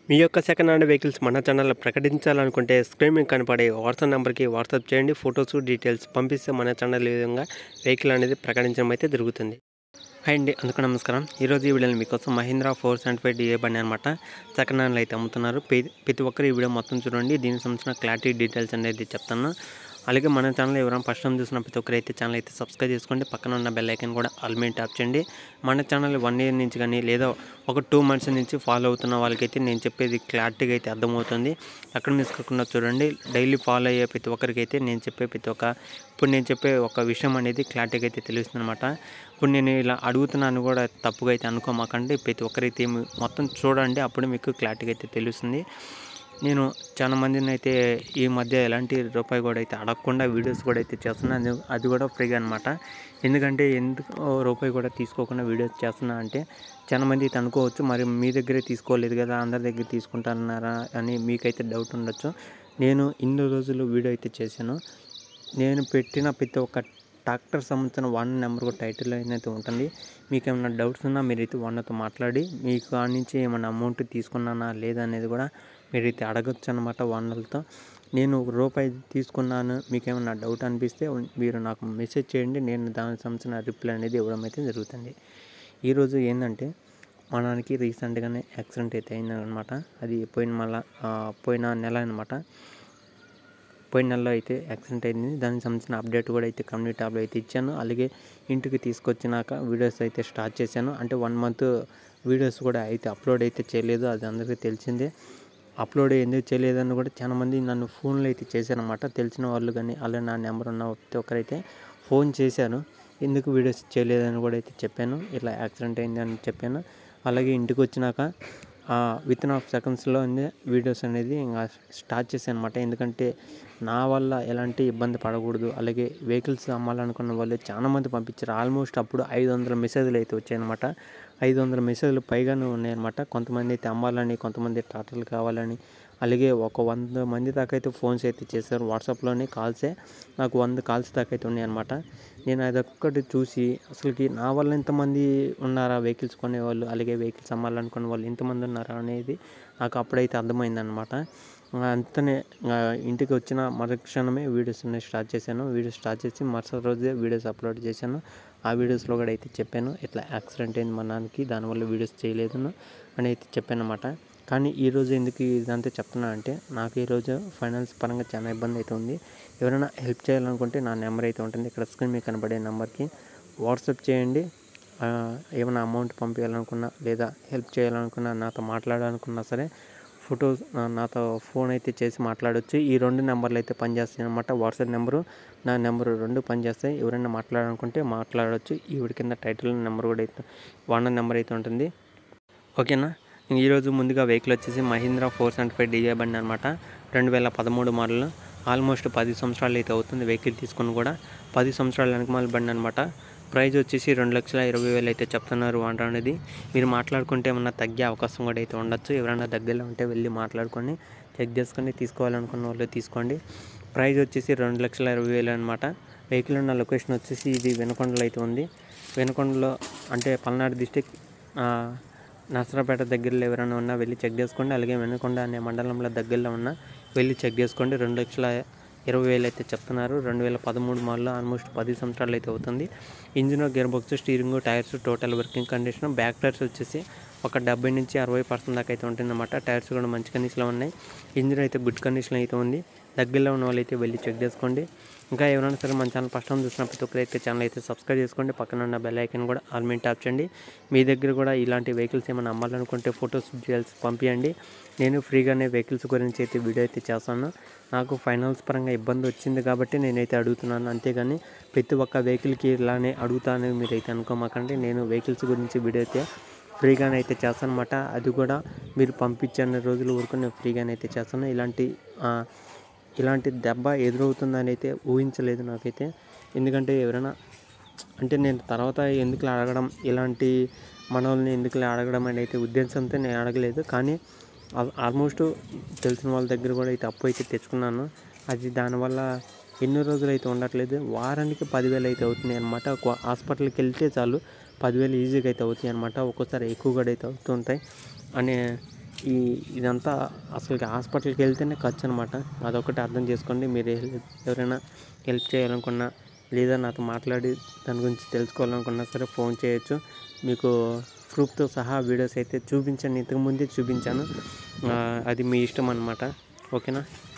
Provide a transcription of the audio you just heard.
మీ యొక్క second hand vehicles మన ఛానల్లో ప్రకటించాలనుకుంటే స్క్రీన్ మీద కనపడే వాట్సాప్ నెంబర్కి వాట్సాప్ చేయండి ఫొటోస్ డీటెయిల్స్ పంపిస్తే మన ఛానల్ ఈ విధంగా వెహికల్ అనేది ప్రకటించడం అయితే జరుగుతుంది హాయ్ అండి అందుకు నమస్కారం ఈరోజు ఈ వీడియోని మీకోసం Mahindra four seventy five DI బండి అనమాట సెకండ్ హ్యాండ్లో అయితే అమ్ముతున్నారు ప్రతి ప్రతి ఒక్కరు ఈ వీడియో మొత్తం చూడండి దీనికి సంబంధించిన క్లారిటీ డీటెయిల్స్ అనేది చెప్తాను అలాగే మన ఛానల్ ఎవరైనా ఫస్ట్ టైం చూసిన ప్రతి ఒక్కరు అయితే ఛానల్ అయితే సబ్స్క్రైబ్ చేసుకోండి పక్కన ఉన్న బెల్ ఐకన్ కూడా ఆల్మేట్ ట్యాప్ చేయండి మన ఛానల్ వన్ ఇయర్ నుంచి కానీ లేదా ఒక టూ మంత్స్ నుంచి ఫాలో అవుతున్న వాళ్ళకైతే నేను చెప్పేది క్లారిటీగా అయితే అర్థమవుతుంది అక్కడ మిస్ కాకుండా చూడండి డైలీ ఫాలో అయ్యే ప్రతి ఒక్కరికి అయితే నేను చెప్పే ప్రతి ఒక్క ఇప్పుడు నేను చెప్పే ఒక విషయం అనేది క్లారిటీగా అయితే తెలుస్తుంది అనమాట ఇప్పుడు నేను ఇలా అడుగుతున్నాను కూడా తప్పుగా అయితే అనుకోమాకండి ప్రతి ఒక్కరైతే మీ- మొత్తం చూడండి అప్పుడు మీకు క్లారిటీగా అయితే తెలుస్తుంది నేను చాలా మందిని అయితే ఈ మధ్య ఎలాంటి రూపాయి కూడా అయితే అడగకుండా వీడియోస్ కూడా అయితే చేస్తున్నాను అది- అది కూడా ఫ్రీగా అనమాట ఎందుకంటే ఎందుకు రూపాయి కూడా తీసుకోకుండా వీడియోస్ చేస్తున్నా అంటే చాలా మంది అయితే అనుకోవచ్చు మరి మీ దగ్గరే తీసుకోలేదు కదా అందరి దగ్గర తీసుకుంటున్నారా అని మీకైతే డౌట్ ఉండొచ్చు నేను ఇన్ని రోజులు వీడియో అయితే చేశాను నేను పెట్టిన ప్రతి ఒక్క ట్రాక్టర్ సంబంధించిన వన్ నెంబర్ కూడా టైటిల్ అయితే ఉంటుంది మీకు ఏమైనా డౌట్స్ ఉన్నా మీరైతే వన్తో మాట్లాడి మీకు ఆ నుంచి ఏమైనా అమౌంట్ తీసుకున్నానా లేదా అనేది కూడా మీరైతే అడగచ్చు అనమాట వన్లతో నేను ఒక రూపాయి తీసుకున్నాను మీకు ఏమైనా డౌట్ అనిపిస్తే మీరు నాకు మెసేజ్ చేయండి నేను దానికి సంబంధించిన రిప్లై అనేది ఇవ్వడం అయితే జరుగుతుంది ఈరోజు ఏంటంటే మా నాన్నకి రీసెంట్గానే యాక్సిడెంట్ అయితే అయిందనమాట అది పోయిన మళ్ళా ఆ, పోయిన నెల అనమాట పోయిన నెలలో అయితే యాక్సిడెంట్ అయింది దానికి సంబంధించిన అప్డేట్ కూడా అయితే కమ్యూనిటీ ట్యాబ్లో అయితే ఇచ్చాను అలాగే ఇంటికి తీసుకొచ్చినాక వీడియోస్ అయితే స్టార్ట్ చేశాను అంటే వన్ మంత్ వీడియోస్ కూడా అయితే అప్లోడ్ అయితే చేయలేదు అది అందరికీ తెలిసిందే అప్లోడ్ ఎందుకు చేయలేదని కూడా చాలా మంది నన్ను ఫోన్లో అయితే చేశారనమాట తెలిసిన వాళ్ళు కానీ అలాగే నా నెంబర్ ఉన్న ప్రతి ఒక్కరైతే ఫోన్ చేశారు ఎందుకు వీడియోస్ చేయలేదని కూడా అయితే చెప్పాను ఇట్లా యాక్సిడెంట్ అయింది అని చెప్పాను అలాగే ఇంటికి వచ్చినాక విత్ ఇన్ ఆఫ్ సెకండ్స్లో వీడియోస్ అనేది ఇంకా స్టార్ట్ చేశాను అనమాట ఎందుకంటే నా వల్ల ఎలాంటి ఇబ్బంది పడకూడదు అలాగే వెహికల్స్ అమ్మాలనుకున్న వాళ్ళు చాలా మంది పంపించారు ఆల్మోస్ట్ అప్పుడు ఐదు వందల మెసేజ్లు అయితే వచ్చాయన్నమాట ఐదు వందల మెసేజ్లు పైగానే ఉన్నాయన్నమాట కొంతమంది అయితే అమ్మాలని కొంతమంది టాటర్లు కావాలని అలాగే ఒక వంద మంది దాకా అయితే ఫోన్స్ అయితే చేశారు వాట్సాప్లోనే కాల్సే నాకు వంద కాల్స్ దాకా అయితే ఉన్నాయన్నమాట నేను అదొక్కటి చూసి అసలుకి నా వల్ల ఎంతమంది ఉన్నారా వెహికల్స్ కొనేవాళ్ళు అలాగే వెహికల్స్ అమ్మాలనుకునే వాళ్ళు ఎంతమంది ఉన్నారా అనేది నాకు అప్పుడైతే అర్థమైందనమాట అంతనే ఆ, ఇంటికి వచ్చిన మరుక్షణమే వీడియోస్ అనేవి స్టార్ట్ చేశాను వీడియోస్ స్టార్ట్ చేసి మరుసటి రోజే వీడియోస్ అప్లోడ్ చేశాను ఆ వీడియోస్లో కూడా అయితే చెప్పాను ఇట్లా యాక్సిడెంట్ అయింది మా నాన్నకి దానివల్ల వీడియోస్ చేయలేదు అని అయితే చెప్పాను అనమాట కానీ ఈరోజు ఎందుకు ఇదంతా చెప్తున్నా అంటే నాకు ఈరోజు ఫైనాన్స్ పరంగా చాలా ఇబ్బంది అయితే ఉంది ఎవరైనా హెల్ప్ చేయాలనుకుంటే నా నెంబర్ అయితే ఉంటుంది ఇక్కడ స్క్రీన్ మీద కనబడే నెంబర్కి వాట్సాప్ చేయండి ఆ, ఏమైనా అమౌంట్ పంపించాలనుకున్నా లేదా హెల్ప్ చేయాలనుకున్నా నాతో మాట్లాడాలనుకున్నా సరే ఫొటోస్ నాతో ఫోన్ అయితే చేసి మాట్లాడొచ్చు ఈ రెండు నెంబర్లు అయితే పనిచేస్తాయి అనమాట వాట్సాప్ నెంబరు నా నెంబరు రెండు పనిచేస్తాయి ఎవరైనా మాట్లాడాలనుకుంటే మాట్లాడవచ్చు ఈవిడ కింద టైటిల్ నెంబర్ కూడా అయితే వన్ నెంబర్ అయితే ఉంటుంది ఓకేనా ఈరోజు ముందుగా వెహికల్ వచ్చేసి Mahindra four seventy five DI బండి అనమాట రెండు వేల పదమూడు మోడల్ ఆల్మోస్ట్ పది సంవత్సరాలు అయితే అవుతుంది వెహికల్ తీసుకుని కూడా పది సంవత్సరాల వెనకమాల బండి అనమాట ప్రైస్ వచ్చేసి రెండు లక్షల ఇరవై వేలు అయితే చెప్తున్నారు వంట అనేది మీరు మాట్లాడుకుంటే ఏమన్నా తగ్గే అవకాశం కూడా అయితే ఉండొచ్చు ఎవరైనా దగ్గరలో ఉంటే వెళ్ళి మాట్లాడుకొని చెక్ చేసుకొని తీసుకోవాలనుకున్న వాళ్ళు తీసుకోండి ప్రైస్ వచ్చేసి రెండు లక్షల ఇరవై వేలు అనమాట వెహికల్ ఉన్న లొకేషన్ వచ్చేసి ఇది వెనకొండలో అయితే ఉంది వెనకొండలో అంటే పల్నాడు డిస్టిక్ నర్సరాపేట దగ్గరలో ఎవరైనా ఉన్నా వెళ్ళి చెక్ చేసుకోండి అలాగే వెనకొండ అనే మండలంలో దగ్గరలో ఉన్నా వెళ్ళి చెక్ చేసుకోండి రెండు లక్షల ఇరవై వేలు అయితే చెప్తున్నారు రెండు వేల పదమూడు మోడల్లో ఆల్మోస్ట్ పది సంవత్సరాలు అయితే అవుతుంది engine gear box steering tyres total working condition back tyres వచ్చేసి ఒక డెబ్బై నుంచి అరవై పర్సెంట్ దాకా అయితే ఉంటుందన్నమాట టైర్స్ కూడా మంచి కండిషన్లో ఉన్నాయి ఇంజిన్ అయితే గుడ్ కండిషన్లో అయితే ఉంది దగ్గరలో ఉన్న వాళ్ళు అయితే వెళ్ళి చెక్ చేసుకోండి ఇంకా ఎవరైనా సరే మన ఛానల్ ఫస్ట్ టైం చూసిన ప్రతి ఒక్కరు అయితే ఛానల్ అయితే సబ్స్క్రైబ్ చేసుకోండి పక్కన ఉన్న బెల్ ఐకన్ కూడా ఆల్మెంట్ ట్యాప్ చేయండి మీ దగ్గర కూడా ఇలాంటి వెహికల్స్ ఏమైనా అమ్మాలనుకుంటే ఫొటోస్ డీటెయిల్స్ పంపించండి నేను ఫ్రీగానే వెహికల్స్ గురించి అయితే వీడియో అయితే చేస్తాను నాకు ఫైనాన్స్ పరంగా ఇబ్బంది వచ్చింది కాబట్టి నేనైతే అడుగుతున్నాను అంతేగాని ప్రతి ఒక్క వెహికల్కి ఇలానే అడుగుతానని మీరైతే అనుకోమాకండి నేను వెహికల్స్ గురించి వీడియో అయితే ఫ్రీగానే అయితే చేస్తాను అనమాట అది కూడా మీరు పంపించిన రోజుల వరకు నేను ఫ్రీగానే అయితే చేస్తాను ఇలాంటి ఆ, ఇలాంటి దెబ్బ ఎదురవుతుందని అయితే ఊహించలేదు నాకైతే ఎందుకంటే ఎవరైనా అంటే నేను తర్వాత ఎందుకు అడగడం ఇలాంటి మనల్ని ఎందుకు అడగడం అని అయితే ఉద్దేశంతో నేను అడగలేదు కానీ ఆల్- ఆల్మోస్ట్ తెలిసిన వాళ్ళ దగ్గర కూడా అయితే అప్పు అయితే తెచ్చుకున్నాను అది దానివల్ల ఎన్నో రోజులు అయితే ఉండట్లేదు వారానికి పదివేలు అయితే అవుతున్నాయి అనమాట ఒక హాస్పిటల్కి వెళ్తే చాలు పదివేలు ఈజీగా అయితే అవుతాయి అనమాట ఒక్కోసారి ఎక్కువ కూడా అయితే అవుతుంటాయి అనే ఈ ఇదంతా అసలు హాస్పిటల్కి వెళ్తేనే ఖర్చు అనమాట అదొకటి అర్థం చేసుకోండి మీరు ఎవరైనా హెల్ప్ చేయాలనుకున్నా లేదా నాతో మాట్లాడి దాని గురించి తెలుసుకోవాలనుకున్నా సరే ఫోన్ చేయొచ్చు మీకు ప్రూఫ్తో సహా వీడియోస్ అయితే చూపించాను ఇంతకుముందే చూపించాను ఆ, అది మీ ఇష్టం అనమాట ఓకేనా